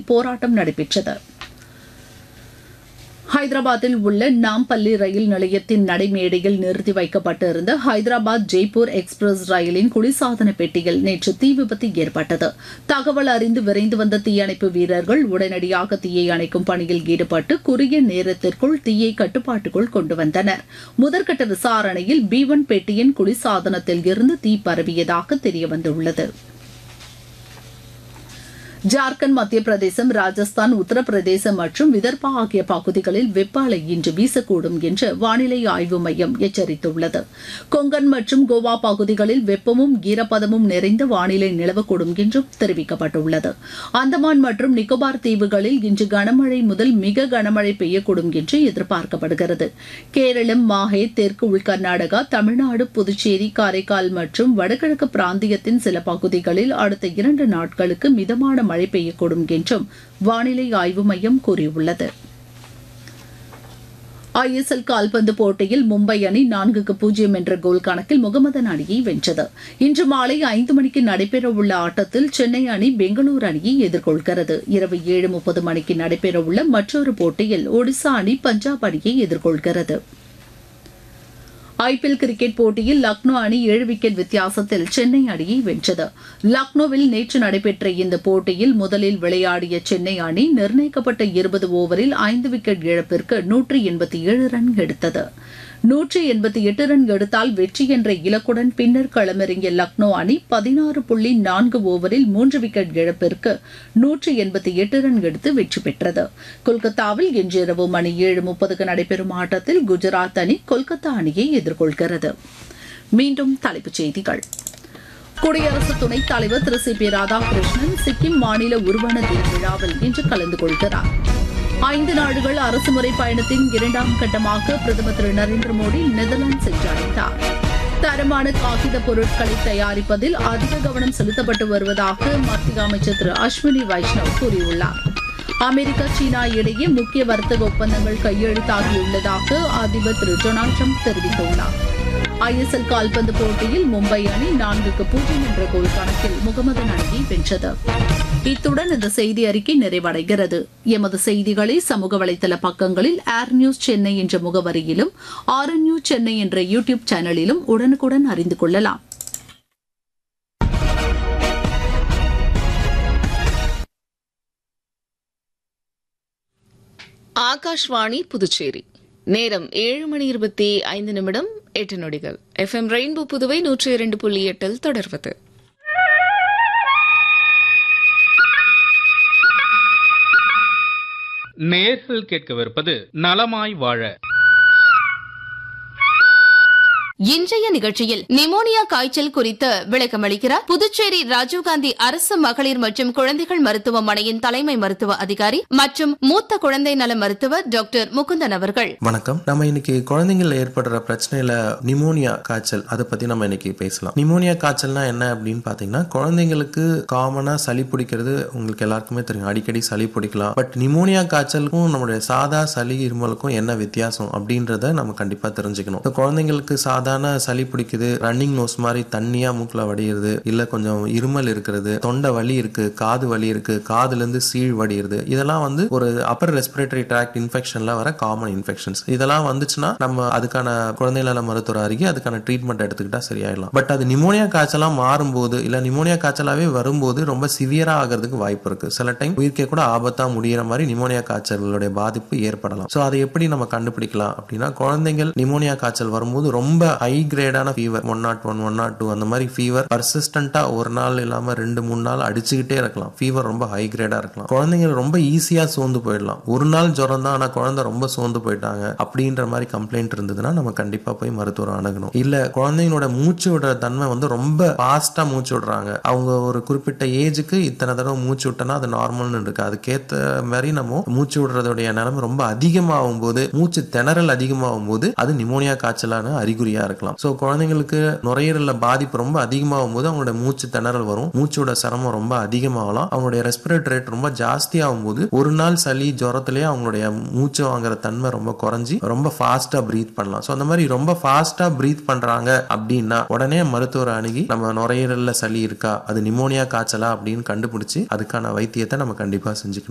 சாலையில் போராட்டம் நடைபெற்றது ஹைதராபாத்தில் உள்ள நாம்பள்ளி ரயில் நிலையத்தின் நடைமேடையில் நிறுத்தி வைக்கப்பட்டிருந்த ஹைதராபாத் ஜெய்ப்பூர் எக்ஸ்பிரஸ் ரயிலின் குளிர்சாதன பெட்டியில் நேற்று தீ விபத்து ஏற்பட்டது தகவல் அறிந்து விரைந்து வந்த தீயணைப்பு வீரர்கள் உடனடியாக தீயை அணைக்கும் பணியில் ஈடுபட்டு குறுகிய நேரத்திற்குள் தீயை கட்டுப்பாட்டுக்குள் கொண்டு வந்தனர் முதற்கட்ட விசாரணையில் பி ஒன் பெட்டியின் குளிர்சாதனத்தில் இருந்து தீ பரவியதாக தெரியவந்துள்ளது ஜார்க்கண்ட் மத்திய பிரதேசம் ராஜஸ்தான் உத்தரப்பிரதேசம் மற்றும் விதர்பா ஆகிய பகுதிகளில் வெப்ப அலை இன்று வீசக்கூடும் என்று வானிலை ஆய்வு மையம் எச்சரித்துள்ளது கொங்கன் மற்றும் கோவா பகுதிகளில் வெப்பமும் ஈரப்பதமும் நிறைந்த வானிலை நிலவக்கூடும் என்றும் தெரிவிக்கப்பட்டுள்ளது அந்தமான் மற்றும் நிக்கோபார் தீவுகளில் இன்று கனமழை முதல் மிக கனமழை பெய்யக்கூடும் என்று எதிர்பார்க்கப்படுகிறது கேரளம் மாஹே தெற்கு உள் கர்நாடகா தமிழ்நாடு புதுச்சேரி காரைக்கால் மற்றும் வடகிழக்கு பிராந்தியத்தின் சில பகுதிகளில் அடுத்த இரண்டு நாட்களுக்கு மிதமான மழை பெய்யக்கூடும் என்றும் வானிலை ஆய்வு மையம் கூறியுள்ளது ஐஎஸ்எல் கால்பந்து போட்டியில் மும்பை அணி நான்குக்கு பூஜ்ஜியம் என்ற கோல் கணக்கில் முகமதன் அணியை வென்றது இன்று மாலை ஐந்து மணிக்கு நடைபெறவுள்ள ஆட்டத்தில் சென்னை அணி பெங்களூரு அணியை எதிர்கொள்கிறது இரவு ஏழு முப்பது மணிக்கு நடைபெறவுள்ள மற்றொரு போட்டியில் ஒடிசா அணி பஞ்சாப் அணியை எதிர்கொள்கிறது ஐபிஎல் கிரிக்கெட் போட்டியில் லக்னோ அணி ஏழு விக்கெட் வித்தியாசத்தில் சென்னை அணியை வென்றது லக்னோவில் நேற்று நடைபெற்ற இந்த போட்டியில் முதலில் விளையாடிய சென்னை அணி நிர்ணயிக்கப்பட்ட இருபது ஓவரில் ஐந்து விக்கெட் இழப்பிற்கு நூற்றி எண்பத்தி ஏழு ரன் எடுத்தது நூற்றி எண்பத்தி எட்டு ரன் எடுத்தால் வெற்றி என்ற இலக்குடன் பின்னர் களமிறங்கிய லக்னோ அணி பதினாறு புள்ளி நான்கு ஓவரில் மூன்று விக்கெட் இழப்பிற்கு நூற்றி எண்பத்தி எட்டு ரன் எடுத்து வெற்றி பெற்றது கொல்கத்தாவில் இன்றிரவு மணி ஏழு முப்பதுக்கு நடைபெறும் ஆட்டத்தில் குஜராத் அணி கொல்கத்தா அணியை எதிர்கொள்கிறது மீண்டும் தலைப்புச் செய்திகள் குடியரசு துணைத் தலைவர் திரு சி பி ராதாகிருஷ்ணன் சிக்கிம் மாநில உருவன தின விழாவில் இன்று கலந்து கொள்கிறார் ஐந்து நாடுகள் அரசுமுறை பயணத்தின் இரண்டாம் கட்டமாக பிரதமர் திரு நரேந்திர மோடி நெதர்லாந்து சென்றடைந்தார் தரமான காகித பொருட்களை தயாரிப்பதில் அதிக கவனம் செலுத்தப்பட்டு வருவதாக மத்திய அமைச்சர் திரு அஸ்வினி வைஷ்ணவ் கூறியுள்ளார் அமெரிக்கா சீனா இடையே முக்கிய வர்த்தக ஒப்பந்தங்கள் கையெழுத்தாகியுள்ளதாக அதிபர் திரு டொனால்டு ட்ரம்ப் தெரிவித்துள்ளார் ஐஎஸ்எல் கால்பந்து போட்டியில் மும்பை அணி நான்குக்கு பூஜ்ஜியம் என்ற கோல் கணக்கில் முகமது அணியை வென்றது இத்துடன் இந்த செய்தி அறிக்கை நிறைவடைகிறது எமது செய்திகளை சமூக வலைதள பக்கங்களில் ஏர் நியூஸ் சென்னை என்ற முகவரியிலும் ஆர் நியூஸ் சென்னை என்ற யூடியூப் சேனலிலும் உடனுக்குடன் அறிந்து கொள்ளலாம் ஆகாஷ்வாணி புதுச்சேரி நேரம் ஏழு மணி இருபத்தி ஐந்து நிமிடம் எட்டு நொடிகள் எஃப் எம் ரெயின்போ புதுவை நூற்றி இரண்டு புள்ளி எட்டில் தொடர்வது நேர்கள் கேட்கவிருப்பது நலமாய் வாழ இன்றைய நிகழ்ச்சியில் நிமோனியா காய்ச்சல் குறித்து விளக்கமளிக்கிறார் புதுச்சேரி ராஜீவ்காந்தி அரசு மகளிர் மற்றும் குழந்தைகள் மருத்துவமனையின் தலைமை மருத்துவ அதிகாரி மற்றும் மூத்த குழந்தை நல மருத்துவர் டாக்டர் முகுந்தன் அவர்கள் வணக்கம் நம்ம இன்னைக்கு குழந்தைங்கள்ல ஏற்படுற பிரச்சனையில நிமோனியா காய்ச்சல் அதை பத்தி நம்ம இன்னைக்கு பேசலாம் நிமோனியா காய்ச்சல்னா என்ன அப்படின்னு பாத்தீங்கன்னா குழந்தைங்களுக்கு காமனா சளி பிடிக்கிறது உங்களுக்கு எல்லாருக்குமே தெரியும் அடிக்கடி சளி பிடிக்கலாம் பட் நிமோனியா காய்ச்சலுக்கும் நம்மளுடைய சாதா சளி இருமலுக்கும் என்ன வித்தியாசம் அப்படின்றத நம்ம கண்டிப்பா தெரிஞ்சுக்கணும் இந்த குழந்தைங்களுக்கு சாதாரண சளி பிடிக்குது ரன்னிங் நோஸ் மாதிரி தண்ணியா மூக்குல வடியுது இல்ல கொஞ்சம் இருமல் இருக்கிறது தொண்டை வலி இருக்கு காது வலி இருக்கு காதுல இருந்து சீழ் வடியுது இதெல்லாம் வந்து ஒரு அப்பர் ரெஸ்பிரேட்டரி ட்ராக்ட் இன்ஃபெக்ஷன்ல வர காமன் இன்ஃபெக்ஷன்ஸ் இதெல்லாம் வந்துச்சுன்னா நம்ம அதுக்கான குழந்தை நல மருத்துவர் அருகே அதுக்கான ட்ரீட்மெண்ட் எடுத்துக்கிட்டா சரியாயிடலாம் பட் அது நிமோனியா காய்ச்சலா மாறும்போது இல்ல நிமோனியா காய்ச்சலாவே வரும்போது ரொம்ப சிவியரா ஆகிறதுக்கு வாய்ப்பு இருக்கு சில டைம் உயிர்க்கே கூட ஆபத்தா முடியிற மாதிரி நிமோனியா காய்ச்சல்களுடைய பாதிப்பு ஏற்படலாம் ஸோ அதை எப்படி நம்ம கண்டுபிடிக்கலாம் அப்படின்னா குழந்தைகள் நிமோனியா காய்ச்சல் வரும்போது ரொம்ப ஹை கிரேடான fever one nought one one nought two அந்த மாதிரி ஃபீவர் பர்சிஸ்டண்டா ஒரு நாள் இல்லாம ரெண்டு மூணு நாள் அடிச்சுக்கிட்டே இருக்கலாம் ஃபீவர் ரொம்ப ஹை கிரேடா இருக்கலாம் குழந்தைங்க ரொம்ப ஈஸியா சோர்ந்து போயிடலாம் ஒரு நாள் ஜுரம் தான் ஆனா குழந்தை ரொம்ப சோர்ந்து போயிட்டாங்க அப்படின்ற மாதிரி கம்ப்ளைண்ட் இருந்ததுன்னா நம்ம கண்டிப்பா போய் மருத்துவரை அணுகணும் இல்ல குழந்தைங்களோட மூச்சு விடுற தன்மை வந்து ரொம்ப ஃபாஸ்டா மூச்சு விடுறாங்க அவங்க ஒரு குறிப்பிட்ட ஏஜுக்கு இத்தனை தடவை மூச்சு விட்டனா அது நார்மல்னு இருக்கு அதுக்கேத்த மாதிரி நம்ம மூச்சு விடுறதுடைய நிலைமை ரொம்ப அதிகமாகும் போது மூச்சு திணறல் அதிகமாகும் போது அது நிமோனியா காய்ச்சலான அறிகுறியா இருக்கலாம் ஸோ குழந்தைங்களுக்கு நுரையீரல்ல பாதிப்பு ரொம்ப அதிகமாகும் போது அவங்களோட மூச்சு திணறல் வரும் மூச்சோட சிரமம் ரொம்ப அதிகமாகலாம் அவங்களுடைய ரெஸ்பிரேட்டரி ரேட் ரொம்ப ஜாஸ்தி ஆகும்போது ஒரு நாள் சளி ஜுரத்திலேயே அவங்களுடைய மூச்சு வாங்குற தன்மை ரொம்ப குறைஞ்சி ரொம்ப ஃபாஸ்டா பிரீத் பண்ணலாம் ஸோ அந்த மாதிரி ரொம்ப ஃபாஸ்டா பிரீத் பண்றாங்க அப்படின்னா உடனே மருத்துவரை அணுகி நம்ம நுரையீரல்ல சளி இருக்கா அது நிமோனியா காய்ச்சலா அப்படின்னு கண்டுபிடிச்சு அதுக்கான வைத்தியத்தை நம்ம கண்டிப்பா செஞ்சுக்கணும்